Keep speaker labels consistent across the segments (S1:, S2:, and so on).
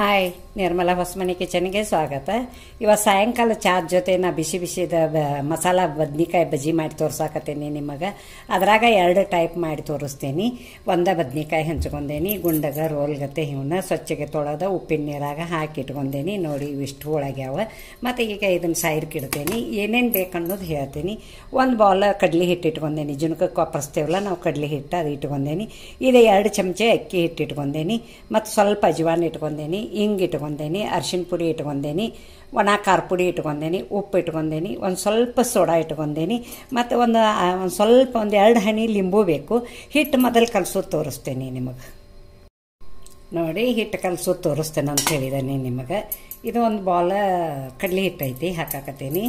S1: Hi Nirmala Hosamane ಕಿಚನ್ಗೆ ಸ್ವಾಗತ ಇವತ್ತು ಸಾಯಂಕಾಲ ಚಾದ ಜೊತೆ ನಾ ಬಿಸಿ ಬಿಸಿದ ಬ- ಮಸಾಲ ಬದ್ನಿಕಾಯಿ ಬಜ್ಜಿ ಮಾಡಿ ತೋರ್ಸಾಕತ್ತೇನಿ ನಿಮಗೆ ಅದ್ರಾಗ ಎರಡು ಟೈಪ್ ಮಾಡಿ ತೋರಿಸ್ತೇನಿ ಒಂದ ಬದ್ನಿಕಾಯಿ ಹಂಚ್ಕೊಂಡೇನಿ ಗುಂಡಗ ರೋಲ್ಗತ್ತೆ ಇವನ್ನ ಸ್ವಚ್ಛಗೆ ತೊಳೆದ ಉಪ್ಪಿನ ನೀರಾಗ ಹಾಕಿ ಇಟ್ಕೊಂಡೇನಿ ನೋಡಿ ಇವಿಷ್ಟು ಹೋಳಾಗ್ಯಾವ ಮತ್ತು ಈಗ ಇದನ್ನು ಸೈಡ್ಗೆ ಇಡ್ತೇನಿ ಏನೇನು ಬೇಕನ್ನೋದು ಹೇಳ್ತೀನಿ ಒಂದು ಬೌಲ್ ಕಡ್ಲಿ ಹಿಟ್ಟು ಇಟ್ಕೊಂಡೇನಿ ಜುನಕಕ್ಕೆ ಕೊಪ್ಪರಿಸ್ತೇವಲ್ಲ ನಾವು ಕಡ್ಲಿ ಹಿಟ್ಟು ಅದು ಇಟ್ಕೊಂಡೇನಿ ಇದು ಎರಡು ಚಮಚೆ ಅಕ್ಕಿ ಹಿಟ್ಟು ಇಟ್ಕೊಂಡೇನಿ ಮತ್ತು ಸ್ವಲ್ಪ ಅಜವಾನ ಇಟ್ಕೊಂಡೇನಿ ಹಿಂಗೆ ಇಟ್ಕೊಂಡೇನಿ ಅರ್ಶಿಣ ಪುಡಿ ಇಟ್ಕೊಂಡೇನಿ ಒಣ ಖಾರ ಪುಡಿ ಇಟ್ಕೊಂಡೇನಿ ಉಪ್ಪು ಇಟ್ಕೊಂಡೇನಿ ಒಂದು ಸ್ವಲ್ಪ ಸೋಡಾ ಇಟ್ಕೊಂಡೇನಿ ಮತ್ತು ಒಂದು ಆ, ಒಂದು ಸ್ವಲ್ಪ ಒಂದು ಎರಡು ಹನಿ ಲಿಂಬು ಬೇಕು ಹಿಟ್ಟು ಮೊದಲು ಕಲಸೋದು ತೋರಿಸ್ತೇನೆ ನಿಮಗೆ ನೋಡಿ ಹಿಟ್ಟು ಕಲಸೋದು ತೋರಿಸ್ತೇನೆ ಅಂತ ಹೇಳಿದಾನೆ ನಿಮಗೆ ಇದು ಒಂದು ಬಾಲ್ ಕಡಲೆ ಹಿಟ್ಟು ಐತಿ ಹಾಕಾಕತ್ತೇನಿ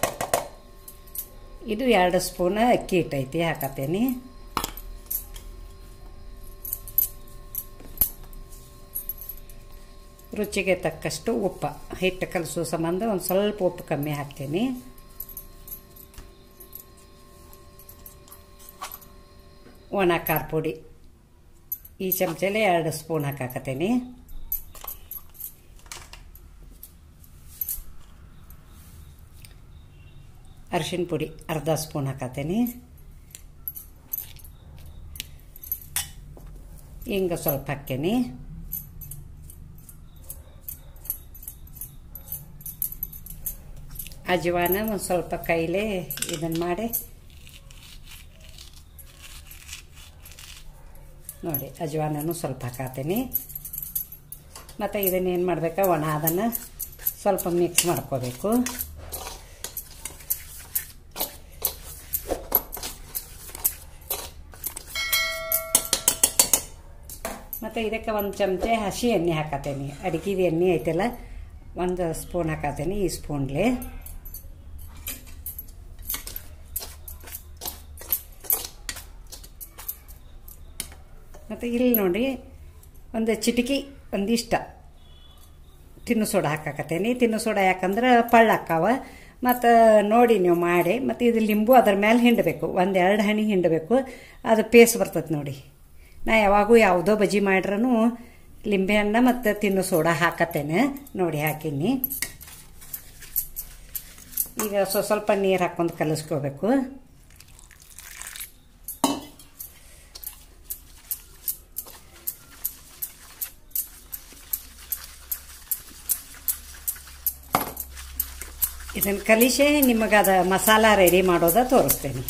S1: ಇದು ಎರಡು ಸ್ಪೂನ್ ಅಕ್ಕಿ ಹಿಟ್ಟು ಐತಿ ಹಾಕತ್ತೇನಿ ರುಚಿಗೆ ತಕ್ಕಷ್ಟು ಉಪ್ಪು ಹಿಟ್ಟು ಕಲಸೋ ಸಂಬಂಧ ಒಂದು ಸ್ವಲ್ಪ ಉಪ್ಪು ಕಮ್ಮಿ ಹಾಕ್ತೀನಿ ಒಣ ಖಾರ ಪುಡಿ ಈ ಚಮಚಲ್ಲಿ ಎರಡು ಸ್ಪೂನ್ ಹಾಕಾಕತ್ತೇನಿ ಅರಿಶಿಣ ಪುಡಿ ಅರ್ಧ ಸ್ಪೂನ್ ಹಾಕತ್ತೇನಿ ಹಿಂಗೆ ಸ್ವಲ್ಪ ಹಾಕ್ಕೇನಿ ಅಜವಾನ ಒಂದು ಸ್ವಲ್ಪ ಕೈಲೇ ಇದನ್ನು ಮಾಡಿ ನೋಡಿ ಅಜವಾನನು ಸ್ವಲ್ಪ ಹಾಕತ್ತೀನಿ ಮತ್ತು ಇದನ್ನೇನು ಮಾಡಬೇಕಾ ಒಣ ಅದನ್ನು ಸ್ವಲ್ಪ ಮಿಕ್ಸ್ ಮಾಡ್ಕೋಬೇಕು ಮತ್ತು ಇದಕ್ಕೆ ಒಂದು ಚಮಚೆ ಹಸಿ ಎಣ್ಣೆ ಹಾಕತ್ತೇನೆ ಅಡಿಗೆದು ಎಣ್ಣೆ ಐತಲ್ಲ ಒಂದು ಸ್ಪೂನ್ ಹಾಕತ್ತೇನೆ ಈ ಸ್ಪೂನ್ಲೆ ಮತ್ತು ಇಲ್ಲಿ ನೋಡಿ ಒಂದು ಚಿಟಿಕಿ ಒಂದಿಷ್ಟ ತಿನ್ನು ಸೋಡಾ ಹಾಕಾಕತ್ತೇನಿ ತಿನ್ನು ಸೋಡಾ ಯಾಕಂದ್ರೆ ಪಳ್ಳ ಹಾಕಾವ ಮತ್ತು ನೋಡಿ ನೀವು ಮಾಡಿ ಮತ್ತು ಇದು ಲಿಂಬು ಅದ್ರ ಮೇಲೆ ಹಿಂಡಬೇಕು ಒಂದು ಎರಡು ಹನಿ ಹಿಂಡಬೇಕು ಅದು ಪೇಸ್ಟ್ ಬರ್ತದೆ ನೋಡಿ ನಾ ಯಾವಾಗೂ ಯಾವುದೋ ಬಜ್ಜಿ ಮಾಡ್ರೂ ಲಿಂಬೆ ಹಣ್ಣು ಮತ್ತು ತಿನ್ನು ಸೋಡಾ ಹಾಕತ್ತೇನೆ ನೋಡಿ ಹಾಕೀನಿ ಈಗ ಸ್ವ ಸ್ವಲ್ಪ ನೀರು ಹಾಕ್ಕೊಂಡು ಕಲಿಸ್ಕೋಬೇಕು ಇದನ್ನು ಕಲಿಸೆ ನಿಮಗೆ ಅದ ಮಸಾಲ ರೆಡಿ ಮಾಡೋದ ತೋರಿಸ್ತೇನೆ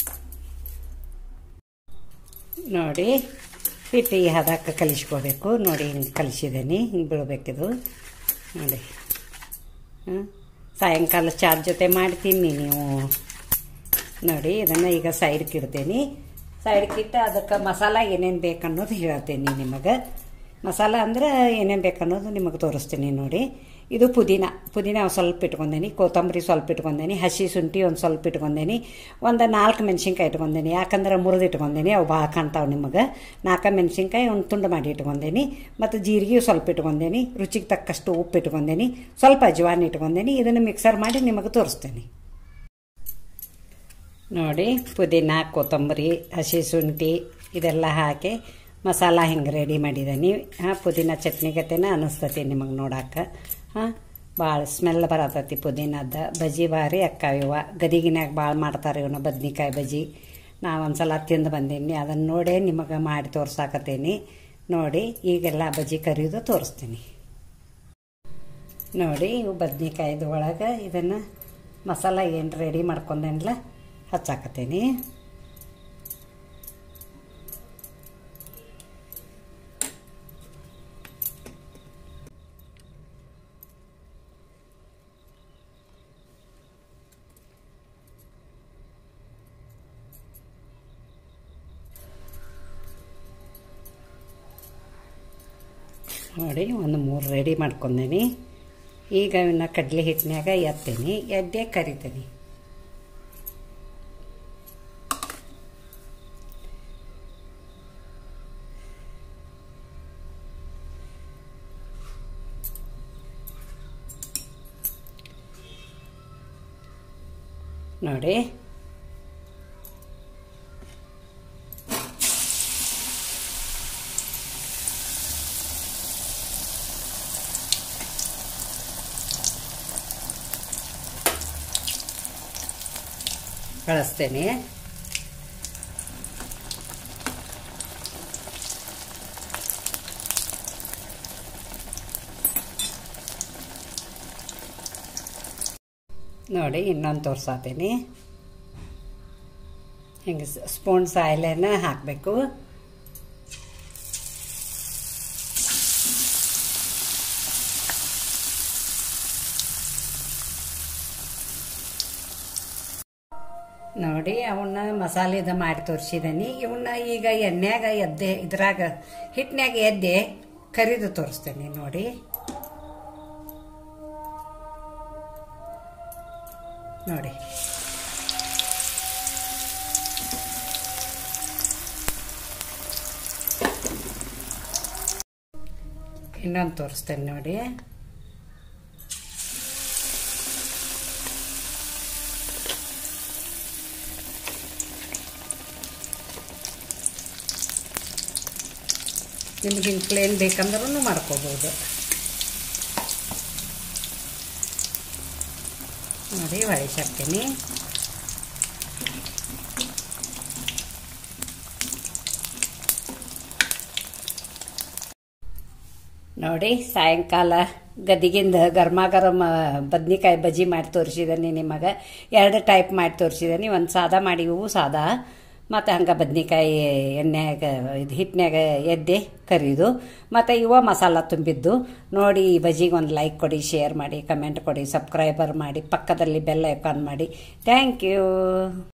S1: ನೋಡಿ ಹಿಟ್ಟು ಈ ಹದಕ್ಕೆ ಕಲಿಸ್ಕೋಬೇಕು ನೋಡಿ ಹಿಂಗೆ ಕಲಿಸಿದ್ದೀನಿ ಹಿಂಗೆ ಬೀಳ್ಬೇಕಿದು ನೋಡಿ ಹ್ಮ್. ಸಾಯಂಕಾಲ ಚಾರ್ ಜೊತೆ ಮಾಡ್ತೀನಿ ನೀವು ನೋಡಿ ಇದನ್ನು ಈಗ ಸೈಡ್ಗೆ ಇಡ್ತೀನಿ ಸೈಡ್ಗೆ ಇಟ್ಟು ಅದಕ್ಕೆ ಮಸಾಲ ಏನೇನು ಬೇಕನ್ನೋದು ಹೇಳ್ತೀನಿ ನಿಮಗೆ ಮಸಾಲ ಅಂದ್ರೆ ಏನೇನು ಬೇಕನ್ನೋದು ನಿಮಗೆ ತೋರಿಸ್ತೀನಿ ನೋಡಿ ಇದು ಪುದೀನ ಪುದೀನ ಒಂದು ಸ್ವಲ್ಪ ಇಟ್ಕೊಂಡೇನಿ ಕೊತ್ತಂಬರಿ ಸ್ವಲ್ಪ ಇಟ್ಕೊಂಡೇನಿ ಹಸಿ ಶುಂಠಿ ಒಂದು ಸ್ವಲ್ಪ ಇಟ್ಕೊಂಡೇನಿ ಒಂದು ನಾಲ್ಕು ಮೆಣಸಿನ್ಕಾಯಿ ಇಟ್ಕೊಂಡೇನಿ ಯಾಕಂದ್ರೆ ಮುರಿದು ಇಟ್ಕೊಂಡೇನಿ ಅವು ಭಾಳ ಕಾಣ್ತಾವೆ ನಿಮಗೆ ನಾಲ್ಕು ಮೆಣಸಿನ್ಕಾಯಿ ಒಂದು ತುಂಡು ಮಾಡಿ ಇಟ್ಕೊಂಡೇನಿ ಮತ್ತು ಜೀರಿಗೆ ಸ್ವಲ್ಪ ಇಟ್ಕೊಂಡೇನಿ ರುಚಿಗೆ ತಕ್ಕಷ್ಟು ಉಪ್ಪು ಇಟ್ಕೊಂಡೇನಿ ಸ್ವಲ್ಪ ಅಜವಾನ ಇಟ್ಕೊಂಡೇನಿ ಇದನ್ನು ಮಿಕ್ಸರ್ ಮಾಡಿ ನಿಮಗೆ ತೋರಿಸ್ತೇನೆ ನೋಡಿ ಪುದೀನ ಕೊತ್ತಂಬರಿ ಹಸಿ ಶುಂಠಿ ಇದೆಲ್ಲ ಹಾಕಿ ಮಸಾಲ ಹಿಂಗೆ ರೆಡಿ ಮಾಡಿದ್ದೀನಿ ಹಾಂ ಪುದೀನ ಚಟ್ನಿ ಗತೆನ ಅನಿಸ್ತತಿ ನಿಮಗೆ ನೋಡಕ್ಕೆ ಹಾಂ ಭಾಳ ಸ್ಮೆಲ್ ಬರತೈತಿ ಪುದೀನದ ಬಜ್ಜಿ ಭಾರಿ ಅಕ್ಕಾವಿವ ಗದಿಗಿನ್ಯಾಗ ಭಾಳ ಮಾಡ್ತಾರೆ ಇವನು ಬದ್ನಿಕಾಯಿ ಬಜ್ಜಿ ನಾ ಒಂದ್ಸಲ ತಿಂದು ಬಂದೀನಿ ಅದನ್ನು ನೋಡೇ ನಿಮಗೆ ಮಾಡಿ ತೋರ್ಸಾಕತ್ತೀನಿ ನೋಡಿ ಈಗೆಲ್ಲ ಬಜ್ಜಿ ಕರಿಯೋದು ತೋರಿಸ್ತೀನಿ ನೋಡಿ ಇವು ಬದ್ನಿಕಾಯ್ದು ಒಳಗೆ ಇದನ್ನು ಮಸಾಲ ಏನು ರೆಡಿ ಮಾಡ್ಕೊಂಡೇನಿಲ್ಲ ಹಚ್ಚಾಕತ್ತೀನಿ ನೋಡಿ ಒಂದು ಮೂರು ರೆಡಿ ಮಾಡ್ಕೊಂಡೇನಿ ಈಗ ಇವನ್ನ ಕಡಲೆ ಹಿಟ್ಟಿನಾಗ ಎತ್ತೀನಿ ಎದ್ದೆ ಕರಿತೀನಿ ನೋಡಿ ಕಳಿಸ್ತೇನೆ ನೋಡಿ ಇನ್ನೊಂದು ತೋರ್ಸಾತೀನಿ ಹಿಂಗೆ ಸ್ಪೂನ್ ಸಾಯಿಲೆನ ಹಾಕಬೇಕು ನೋಡಿ ಅವನ್ನ ಮಸಾಲೆದ ಮಾಡಿ ತೋರಿಸಿದನಿ ಇವನ್ನ ಈಗ ಎಣ್ಣೆಗ ಎದ್ದೆ ಇದ್ರಾಗ ಹಿಟ್ನ್ಯಾಗ ಎದ್ದೆ ಕರಿದು ತೋರಿಸ್ತೇನೆ ನೋಡಿ ನೋಡಿ ಇನ್ನೊಂದು ತೋರಿಸ್ತೇನೆ ನೋಡಿ ನಿಮ್ಗೆ ಹಿಂಗೆ ಪ್ಲೇನ್ ಬೇಕಂದ್ರೂ ಮಾಡ್ಕೋಬೋದು ನೋಡಿ ಹೊಳಿಸಾಕ್ತೀನಿ ನೋಡಿ ಸಾಯಂಕಾಲ ಗದಿಗಿಂದ ಗರ್ಮ ಗರಂ ಬದ್ನಿಕಾಯಿ ಬಜ್ಜಿ ಮಾಡಿ ತೋರಿಸಿದ್ದೀನಿ ನಿಮಗೆ ಎರಡು ಟೈಪ್ ಮಾಡಿ ತೋರಿಸಿದ್ದೀನಿ ಒಂದು ಸಾದಾ ಮಾಡಿ ಇವು ಸಾದಾ ಮತ್ತು ಹಂಗೆ ಬದ್ನಿಕಾಯಿ ಎಣ್ಣೆಗ ಇದು ಹಿಟ್ಟಿನಾಗ ಎದ್ದೆ ಕರಿದು ಮತ್ತು ಇವ ಮಸಾಲ ತುಂಬಿದ್ದು ನೋಡಿ ಈ ಬಜ್ಜಿಗೆ ಒಂದು ಲೈಕ್ ಕೊಡಿ ಶೇರ್ ಮಾಡಿ ಕಮೆಂಟ್ ಕೊಡಿ ಸಬ್ಸ್ಕ್ರೈಬರ್ ಮಾಡಿ ಪಕ್ಕದಲ್ಲಿ ಬೆಲ್ ಐಕಾನ್ ಮಾಡಿ ಥ್ಯಾಂಕ್ ಯು